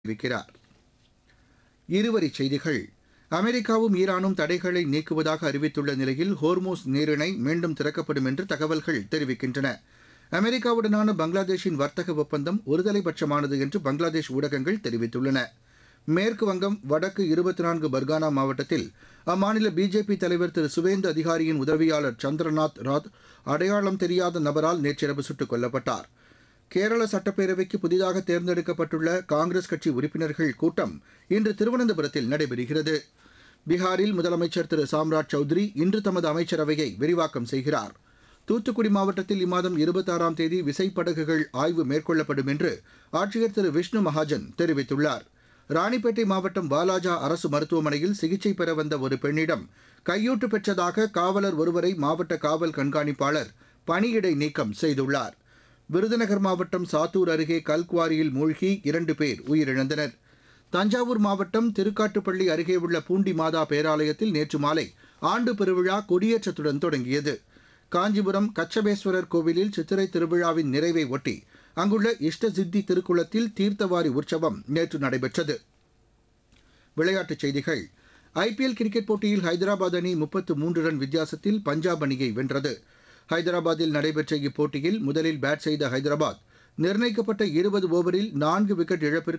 தெரிவிக்கிறார் இருவரிச் செய்திகள் அமெரிக்காவும் ஈரானும் தடைகளை நீக்குவதாக அறிவித்துள்ள நிலையில் ஹோர்மோஸ் நீரிணை மீண்டும் திறக்கப்படும் என்று தகவல்கள் தெரிவிக்கின்றன அமெரிக்காவுடனான பங்களாதேஷின் வர்த்தக ஒப்பந்தம் ஒருதலைபட்சமானது என்று பங்களாதேஷ் ஊடகங்கள் தெரிவித்துள்ளன மேற்கு வங்கம் வடக்கு இருபத்தி நான்கு பர்கானா மாவட்டத்தில் அம்மாநில பிஜேபி தலைவர் திரு சுவேந்து அதிகாரியின் உதவியாளர் சந்திரநாத் ராத் அடையாளம் தெரியாத நபரால் நேற்றிரவு சுட்டுக் கொல்லப்பட்டார் கேரள சட்டப்பேரவைக்கு புதிதாக தேர்ந்தெடுக்கப்பட்டுள்ள காங்கிரஸ் கட்சி உறுப்பினர்கள் கூட்டம் இன்று திருவனந்தபுரத்தில் நடைபெறுகிறது பீகாரில் முதலமைச்சர் திரு சாம்ராஜ் சௌத்ரி இன்று தமது அமைச்சரவையை விரிவாக்கம் செய்கிறார் தூத்துக்குடி மாவட்டத்தில் இம்மாதம் இருபத்தாறாம் தேதி விசைப்படகுகள் ஆய்வு மேற்கொள்ளப்படும் என்று ஆட்சியர் திரு விஷ்ணு மகாஜன் தெரிவித்துள்ளார் ராணிப்பேட்டை மாவட்டம் வாலாஜா அரசு மருத்துவமனையில் சிகிச்சை பெற வந்த ஒரு பெண்ணிடம் கையூட்டு பெற்றதாக காவலர் ஒருவரை மாவட்ட காவல் கண்காணிப்பாளர் பணியிடை நீக்கம் செய்துள்ளார் விருதுநகர் மாவட்டம் சாத்தூர் அருகே கல்குவாரியில் மூழ்கி இரண்டு பேர் உயிரிழந்தனர் தஞ்சாவூர் மாவட்டம் திருக்காட்டுப்பள்ளி அருகே உள்ள பூண்டி மாதா பேராலயத்தில் நேற்று மாலை ஆண்டு பெருவிழா கொடியேற்றத்துடன் தொடங்கியது காஞ்சிபுரம் கச்சபேஸ்வரர் கோவிலில் சித்திரை திருவிழாவின் நிறைவை ஒட்டி அங்குள்ள இஷ்ட சித்தி திருக்குளத்தில் தீர்த்தவாரி உற்சவம் நேற்று நடைபெற்றது விளையாட்டுச் செய்திகள் ஐபிஎல் கிரிக்கெட் போட்டியில் ஹைதராபாத் அணி முப்பத்து மூன்று ரன் வித்தியாசத்தில் பஞ்சாப் அணியை வென்றது ஹைதராபாத்தில் நடைபெற்ற இப்போட்டியில் முதலில் பேட் செய்த ஹைதராபாத் நிர்ணயிக்கப்பட்ட இருபது ஓவரில் நான்கு விக்கெட் இழப்பிற்கு